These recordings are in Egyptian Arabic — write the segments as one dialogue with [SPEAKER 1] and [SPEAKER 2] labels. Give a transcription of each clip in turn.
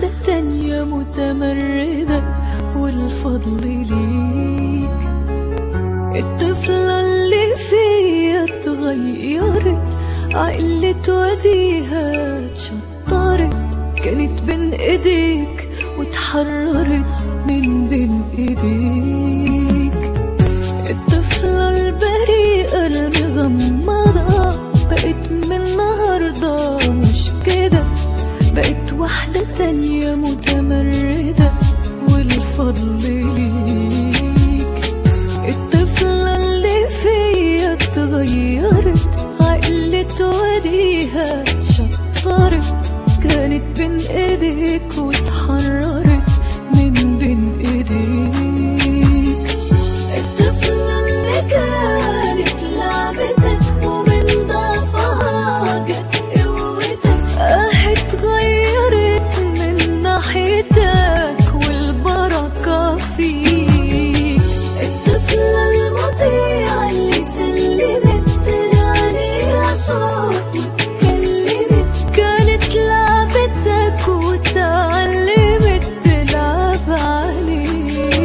[SPEAKER 1] واحدة تانية متمردة والفضل ليك الطفلة اللي فيا اتغيرت عقلت وديها اتشطرت كانت بين ايديك واتحررت من بين ايديك الطفلة البريئة المغمضة بقت من النهاردة مش كده بقت واحدة تانية متمردة والفضل ليك الطفلة اللي فيا اتغيرت عقلت وديها اتشطرت كانت بين ايديك واتحررت من بين ايديك الطفلة اللي كانت لعبتك ومن ضعفها جت قوتك اه اتغيرت من ناحيتك والبركة فيك الطفلة المطيعة اللي سلمت عليها صوت واتكلمت كانت لعبتك وتعلمت تلعب عليك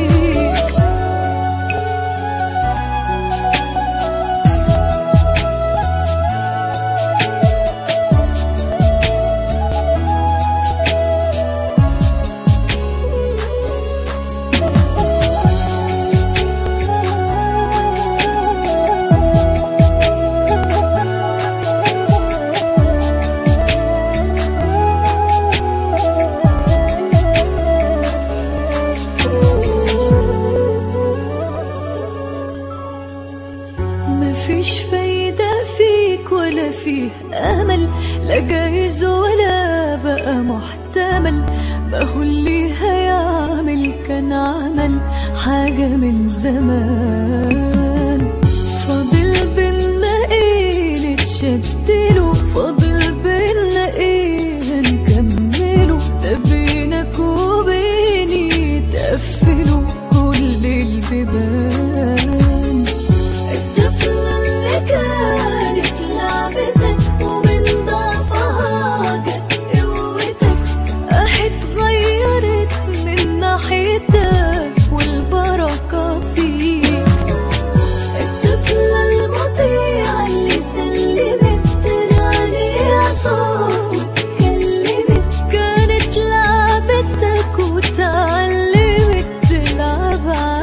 [SPEAKER 1] مفيش فايدة فيك ولا فيه أمل لا جايز ولا بقى محتمل ما هو اللي هيعمل كان عمل حاجة من زمان فاضل بينا ايه نتشدله فاضل بينا ايه هنكمله ده بينك وبيني تقفلوا كل البيبان الطفلة اللي كانت لعبتك ومن ضعفها جت قوتك اه اتغيرت من ناحيتك والبركة فيك الطفلة المطيعة اللي سلمت عليها صوت واتكلمت كانت لعبتك وتعلمت تلعب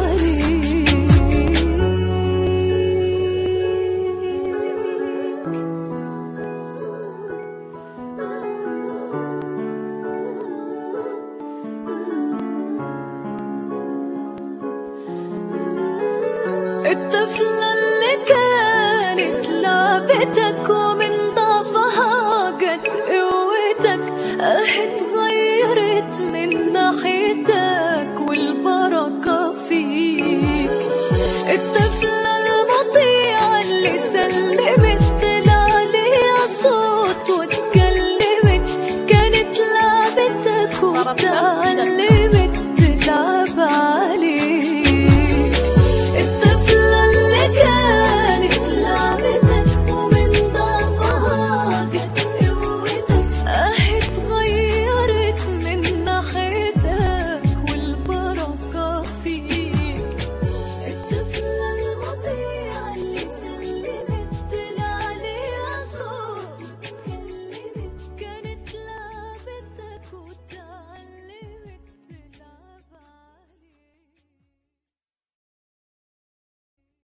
[SPEAKER 1] عليك الطفلة اللي كانت لعبتك ومن ضعفها جت قوتك اه